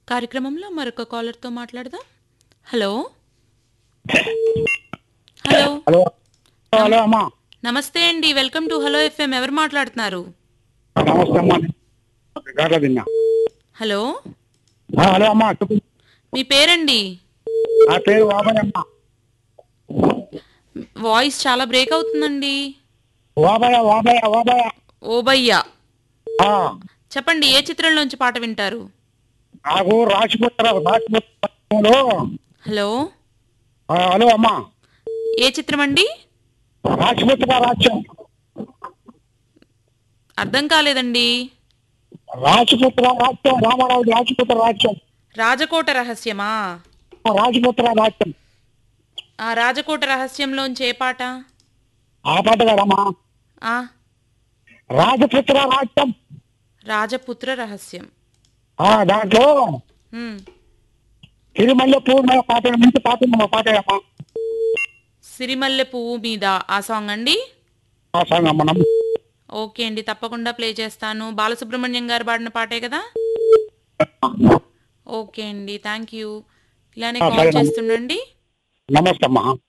కార్యక్రమంలో మరొక కాలర్తో మాట్లాడదాం హలో హలో హలో హలో అమ్మా నమస్తే అండి వెల్కమ్ టు హలో ఎఫ్ఎం ఎవరు మాట్లాడుతున్నారు నమస్తే అమ్మా గాట్ల తిన్నా హలో ఆ, హలో అమ్మా చెప్పు మీ పేరండి నా పేరు వాబయ్య అమ్మా వాయిస్ చాలా బ్రేక్ అవుతుందండి వాబయ్య వాబయ్య వాబయ్య ఓబయ్య ఆ, చెప్పండి ఏ చిత్రంలోంచి పాట వింటారు నాకు రాసిపుత్ర రాసిపుత్రంలో హలో ఆ, హలో అమ్మా ఏ చిత్రం అండి రాసిపుత్ర రాజ్యం అర్థం కాలేదండి రాజపుత్ర రాజ్యం రామారావు రాజపుత్ర రాజ్యం రాజకోట రహస్యమా రాజపుత్ర రాజ్యం ఆ రాజకోట రహస్యంలోంచి ఏ పాట ఆ పాట కదమ్మా ఆ రాజపుత్ర రాజ్యం రాజపుత్ర రహస్యం ఆ దాంట్లో హ్మ్. తిరుమల పూర్ణ పాట నుంచి పాట ఉంది మా పాట అమ్మా సిరిమల్లె పువ్వు మీద ఆ సాంగ్ అండి ఆ సాంగ్ అమ్మ నమ్ము ఓకే అండి తప్పకుండా ప్లే చేస్తాను బాలసుబ్రహ్మణ్యం గారు పాడిన పాటే కదా ఓకే అండి థ్యాంక్ యూ ఇలానే ఆ, కాల్ సరేనమ్మా. చేస్తుండండి నమస్తే అమ్మా